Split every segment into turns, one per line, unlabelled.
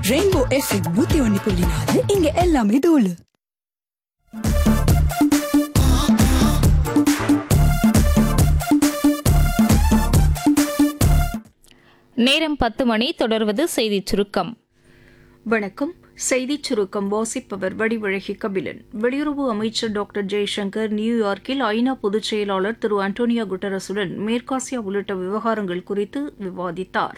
rainbow FM நூத்தி ஒன்னு புள்ளி நாலு இங்க எல்லாமே தூளு
நேரம் பத்து மணி தொடர்வது செய்திச் சுருக்கம்
வணக்கம் செய்திச் சுருக்கம் வாசிப்பவர் வடிவழகி கபிலன் வெளியுறவு அமைச்சர் டாக்டர் ஜெய்சங்கர் நியூயார்க்கில் ஐநா பொதுச் செயலாளர் திரு அண்டோனியா குட்டரஸுடன் மேற்காசியா உள்ளிட்ட விவகாரங்கள் குறித்து விவாதித்தார்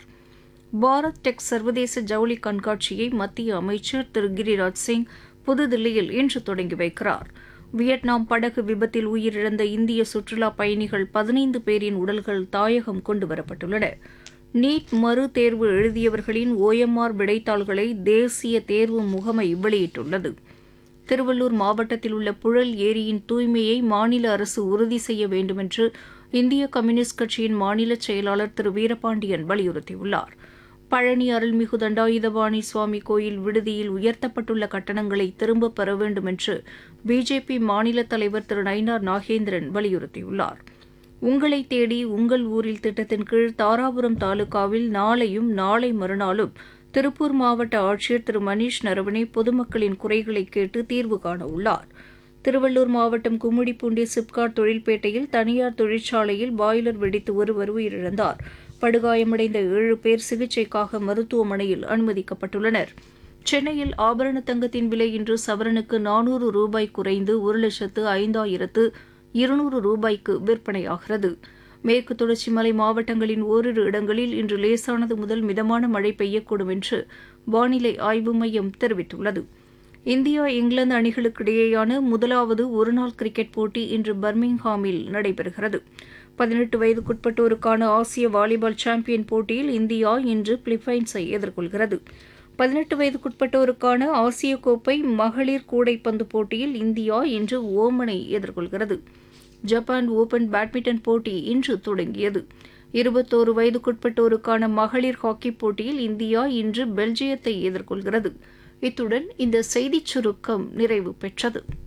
பாரத் டெக் சர்வதேச ஜவுளி கண்காட்சியை மத்திய அமைச்சர் திரு கிரிராஜ் சிங் புதுதில்லியில் இன்று தொடங்கி வைக்கிறார் வியட்நாம் படகு விபத்தில் உயிரிழந்த இந்திய சுற்றுலா பயணிகள் பதினைந்து பேரின் உடல்கள் தாயகம் கொண்டுவரப்பட்டுள்ளன நீட் மறு தேர்வு எழுதியவர்களின் ஓஎம்ஆர் விடைத்தாள்களை தேசிய தேர்வு முகமை வெளியிட்டுள்ளது திருவள்ளூர் மாவட்டத்தில் உள்ள புழல் ஏரியின் தூய்மையை மாநில அரசு உறுதி செய்ய வேண்டுமென்று இந்திய கம்யூனிஸ்ட் கட்சியின் மாநில செயலாளர் திரு வீரபாண்டியன் வலியுறுத்தியுள்ளார் பழனி அருள்மிகு தண்டாயுதபாணி சுவாமி கோயில் விடுதியில் உயர்த்தப்பட்டுள்ள கட்டணங்களை திரும்பப் பெற வேண்டும் என்று பிஜேபி மாநில தலைவர் திரு நயினார் நாகேந்திரன் வலியுறுத்தியுள்ளார் உங்களை தேடி உங்கள் ஊரில் திட்டத்தின் கீழ் தாராபுரம் தாலுகாவில் நாளையும் நாளை மறுநாளும் திருப்பூர் மாவட்ட ஆட்சியர் திரு மணீஷ் நரவணே பொதுமக்களின் குறைகளை கேட்டு தீர்வு காண உள்ளார் திருவள்ளூர் மாவட்டம் கும்மிடிப்பூண்டி சிப்காட் தொழில்பேட்டையில் தனியார் தொழிற்சாலையில் பாய்லர் வெடித்து ஒருவர் உயிரிழந்தார் படுகாயமடைந்த ஏழு பேர் சிகிச்சைக்காக மருத்துவமனையில் அனுமதிக்கப்பட்டுள்ளனர் சென்னையில் ஆபரண தங்கத்தின் விலை இன்று சவரனுக்கு நானூறு ரூபாய் குறைந்து ஒரு லட்சத்து ஐந்தாயிரத்து இருநூறு ரூபாய்க்கு விற்பனையாகிறது மேற்கு தொடர்ச்சி மலை மாவட்டங்களின் ஓரிரு இடங்களில் இன்று லேசானது முதல் மிதமான மழை பெய்யக்கூடும் என்று வானிலை ஆய்வு மையம் தெரிவித்துள்ளது இந்தியா இங்கிலாந்து அணிகளுக்கிடையேயான முதலாவது ஒருநாள் கிரிக்கெட் போட்டி இன்று பர்மிங்ஹாமில் நடைபெறுகிறது பதினெட்டு வயதுக்குட்பட்டோருக்கான ஆசிய வாலிபால் சாம்பியன் போட்டியில் இந்தியா இன்று பிலிப்பைன்ஸை எதிர்கொள்கிறது பதினெட்டு வயதுக்குட்பட்டோருக்கான ஆசிய கோப்பை மகளிர் கூடைப்பந்து போட்டியில் இந்தியா இன்று ஓமனை எதிர்கொள்கிறது ஜப்பான் ஓபன் பேட்மிண்டன் போட்டி இன்று தொடங்கியது இருபத்தோரு வயதுக்குட்பட்டோருக்கான மகளிர் ஹாக்கி போட்டியில் இந்தியா இன்று பெல்ஜியத்தை எதிர்கொள்கிறது இத்துடன் இந்த செய்திச் சுருக்கம் நிறைவு பெற்றது